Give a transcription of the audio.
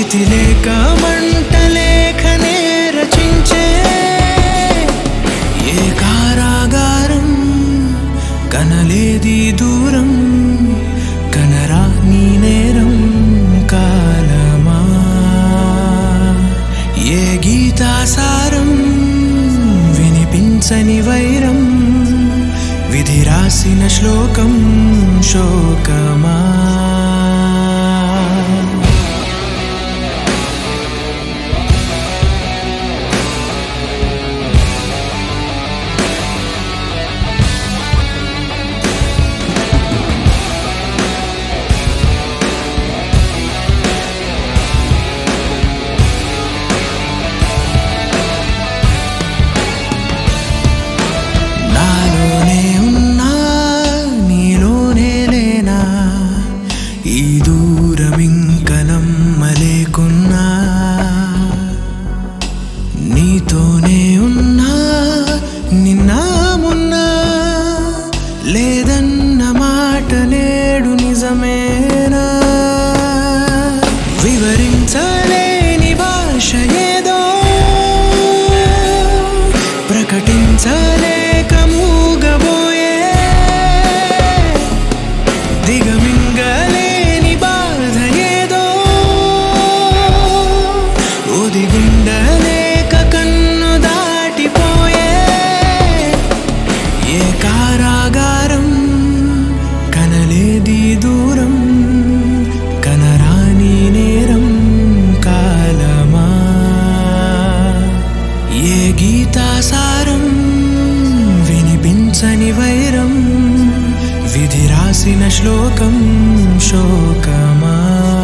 గతి లేక మంట లేఖనే రచించే ఏ కారాగారం కనలేది దూరం కనరా నీ నేరం కాలమా ఏ గీతాసారం వినిపించని వైరం విధి రాసిన శ్లోకం శోకమా నాలోనే ఉన్నా నీలోనే లేనా ఈ దూరం ఇంక నమ్మలేకున్నా నీతోనే ఉన్నా నిన్న మొన్నా లేదన్న మాట నేడు నిజమేనా వివరించలేని భాష ఏదో ప్రకటించలేక మూగబోయే దిగమింగలేని బాధ ఏదో ఒదిగుండలేక కన్ను దాటిపోయే ఏ కారాగారం కనలేది దూరం కనరాని నేరం కాలమా ఏ గీతాసారం వినిపించని వైరం విధి రాసిన శ్లోకం శోకమా